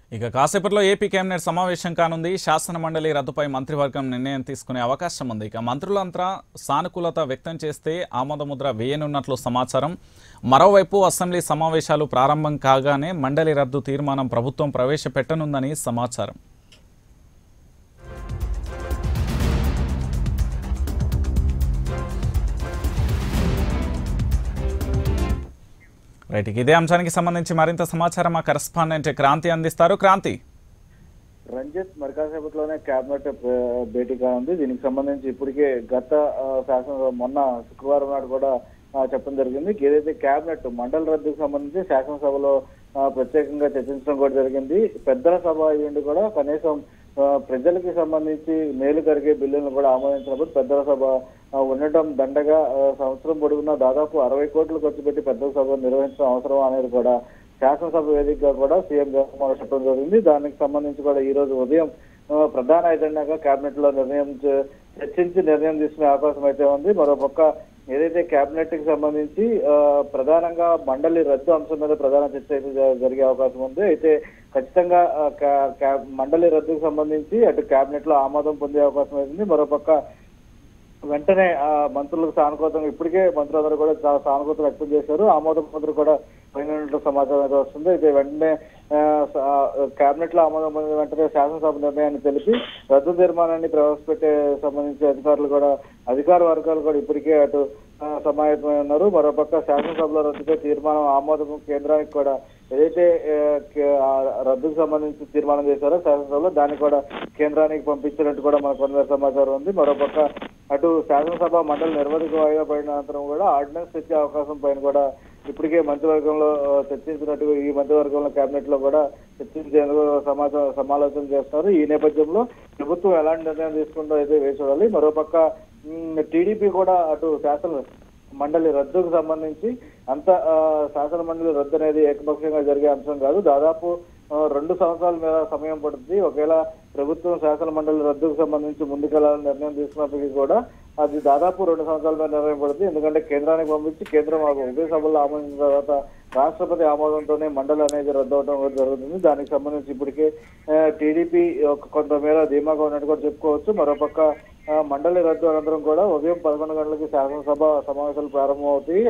ఇక కాసేపట్లో AP cabinet సమావేశం కానుంది శాసన మండలి రద్దుపై మంత్రివర్గం నిర్ణయం తీసుకునే అవకాశం ఉంది ఇక మంత్రులంతా సానుకూలత వ్యక్తం చేస్తే ఆమోదముద్ర వేయనున్నట్లు సమాచారం మరోవైపు అసెంబ్లీ సమావేశాలు ప్రారంభం కాగానే మండలి రద్దు తీర్మానం ప్రభుత్వం ప్రవేశపెట్టనుందని సమాచారం రైట్ ఇక ఇదే అంశానికి సంబంధించి మరింత సమాచారం మా కరెస్పాండెంట్ క్రాంతి అందిస్తారు క్రాంతి రంజిత్ మరి కాసేపట్లోనే కేబినెట్ ఆ, భేటీ కానుంది దీనికి సంబంధించి ఇప్పటికే గత ఆ, శాసన మొన్న శుక్రవారం నాడు కూడా ఆ, చెప్పడం జరిగింది ఏదైతే కేబినెట్ మండల రద్దుకు సంబంధించి శాసనసభలో ఆ, ప్రత్యేకంగా చర్చించడం కూడా జరిగింది పెద్దల సభ అయ్యుండి కూడా కనీసం ఆ, ప్రజలకి సంబంధించి మేలు కలిగే బిల్లులను కూడా ఆమోదించినప్పుడు పెద్దల సభ ఆ, ఉండటం దండగా ఆ, సంవత్సరం పొడుగునా దాదాపు అరవై కోట్లు ఖర్చు పెట్టి పెద్దల సభ నిర్వహించడం అవసరం అనేది కూడా శాసనసభ వేదికగా కూడా సీఎం జగన్మోహన్ చెప్పడం జరిగింది దానికి సంబంధించి కూడా ఈ రోజు ఉదయం ఆ, ప్రధాన ఎజెండాగా కేబినెట్ లో నిర్ణయం చ- చర్చించి నిర్ణయం తీసుకునే అవకాశం అయితే ఉంది మరోపక్క ఏదైతే కేబినెట్ కి సంబంధించి ఆ, ప్రధానంగా మండలి రద్దు అంశం మీద ప్రధాన చర్చ అయితే జ- జరిగే అవకాశం ఉంది అయితే ఖచ్చితంగా ఆ, కా- కా- మండలి రద్దుకు సంబంధించి అటు కేబినెట్ లో ఆమోదం పొందే అవకాశం అవుతుంది మరోపక్క వెంటనే ఆ మంత్రులకు సానుకూలంగా ఇప్పటికే మంత్రులందరూ కూడా చాలా సానుకూలత వ్యక్తం చేశారు ఆమోద మంత్రులు కూడా పోయినట్లు సమాచారం అయితే వస్తుంది అయితే వెంటనే కేబినెట్ లో ఆమోదం పొందిన వెంటనే శాసనసభ నిర్ణయాన్ని తెలిపి రద్దు తీర్మానాన్ని ప్రవేశపెట్టే సంబంధించి అధికారులు కూడా అధికార వర్గాలు కూడా ఇప్పటికే అటు ఆ, సమాయత్తమై ఉన్నారు మరోపక్క శాసనసభలో రద్దుపై తీర్మానం ఆమోదం కేంద్రానికి కూడా ఏదైతే ఆ, కే- ఆ రద్దుకు సంబంధించి తీర్మానం చేశారో శాసనసభలో దాన్ని కూడా కేంద్రానికి పంపించినట్టు కూడా మనకు కొంత సమాచారం ఉంది మరోపక్క అటు శాసనసభ మండలి నిర్వధిక వాయిదా పడిన అనంతరం కూడా ఆర్డినెన్స్ తెచ్చే అవకాశం పైన కూడా ఇప్పటికే మంత్రివర్గంలో ఆ, చర్చించినట్టు ఈ మంత్రివర్గంలో కేబినెట్ లో కూడా చర్చించేందుకు సమాచారం సమాలోచన చేస్తున్నారు ఈ నేపథ్యంలో ప్రభుత్వం ఎలాంటి నిర్ణయం తీసుకుంటో అయితే వేసి చూడాలి మరోపక్క టీడీపీ కూడా అటు శాసన మండలి రద్దుకు సంబంధించి అంత ఆ, శాసన మండలి రద్దు అనేది ఏకపక్షంగా జరిగే అంశం కాదు దాదాపు ఆ, రెండు సంవత్సరాల మీద సమయం పడుతుంది ఒకవేళ ప్రభుత్వం శాసన మండలి రద్దుకు సంబంధించి ముందుకెళ్లాలని నిర్ణయం తీసుకున్నప్పటికీ కూడా అది దాదాపు రెండు సంవత్సరాల మీద నిర్ణయం పడుతుంది ఎందుకంటే కేంద్రానికి పంపించి కేంద్రం ఆ ఉభయ సభల్లో ఆమోదించిన తర్వాత రాష్ట్రపతి ఆమోదంతోనే మండలి అనేది రద్దు అవడం కూడా జరుగుతుంది దానికి సంబంధించి ఇప్పటికే టీడీపీ కొంతమేర ధీమాగా ఉన్నట్టు కూడా చెప్పుకోవచ్చు మరోపక్క ఆ, మండలి రద్దు అనంతరం కూడా ఉదయం పదకొండు గంటలకి శాసనసభ సమావేశాలు ప్రారంభమవుతాయి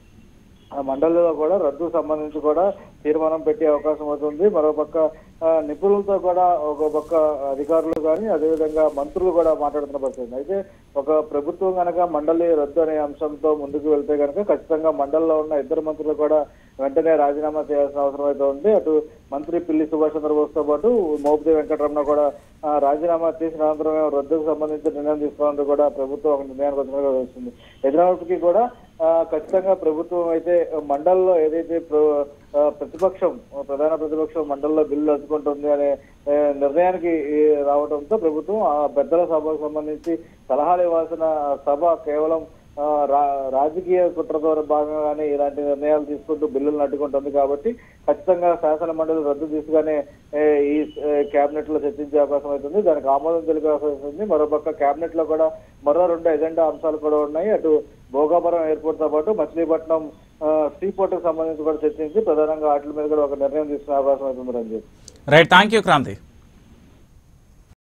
ఆ మండలిలో కూడా రద్దు సంబంధించి కూడా తీర్మానం పెట్టే అవకాశం అవుతుంది మరోపక్క ఆ, నిపుణులతో కూడా ఒక పక్క అధికారులు కానీ అదేవిధంగా మంత్రులు కూడా మాట్లాడుతున్న పరిస్థితి ఉంది. అయితే ఒక ప్రభుత్వం కనుక మండలి రద్దు అనే అంశంతో ముందుకు వెళ్తే కనుక ఖచ్చితంగా మండలిలో ఉన్న ఇద్దరు మంత్రులు కూడా వెంటనే రాజీనామా చేయాల్సిన అవసరం అయితే ఉంది అటు మంత్రి పిల్లి సుభాష్ చంద్రబోస్ తో పాటు మోపిదేవి వెంకటరమణ కూడా ఆ, రాజీనామా చేసిన అనంతరమే రద్దుకు సంబంధించి నిర్ణయం తీసుకోవాలని కూడా ప్రభుత్వం ఒక నిర్ణయానికి వచ్చినట్టుగా వస్తుంది ఎదురైనప్పటికీ కూడా ఆ, ఖచ్చితంగా ప్రభుత్వం అయితే మండలిలో ఏదైతే ప్ర- ఆ, ప్రతిపక్షం ప్రధాన ప్రతిపక్షం మండలిలో బిల్లు అందుకుంటుంది అనే ఆ, నిర్ణయానికి ఈ, రావడంతో ప్రభుత్వం ఆ పెద్దల సభకు సంబంధించి సలహాలు ఇవ్వాల్సిన సభ కేవలం ఆ, రా- రాజకీయ కుట్రతో భాగంగానే ఇలాంటి నిర్ణయాలు తీసుకుంటూ బిల్లులు అడ్డుకుంటుంది కాబట్టి ఖచ్చితంగా శాసన మండలి రద్దు తీసుగానే ఏ, ఈ కేబినెట్ లో చర్చించే అవకాశం అవుతుంది దానికి ఆమోదం తెలిపే అవకాశం అవుతుంది మరోపక్క కేబినెట్ లో కూడా మరో రెండు ఎజెండా అంశాలు కూడా ఉన్నాయి అటు భోగాపురం ఎయిర్పోర్ట్ తో పాటు మచిలీపట్నం సీ పోర్ట్ కు సంబంధించి కూడా చర్చించి ప్రధానంగా వాటి మీద కూడా ఒక నిర్ణయం తీసుకునే అవకాశం అవుతుంది Ranjith right thank you Kranti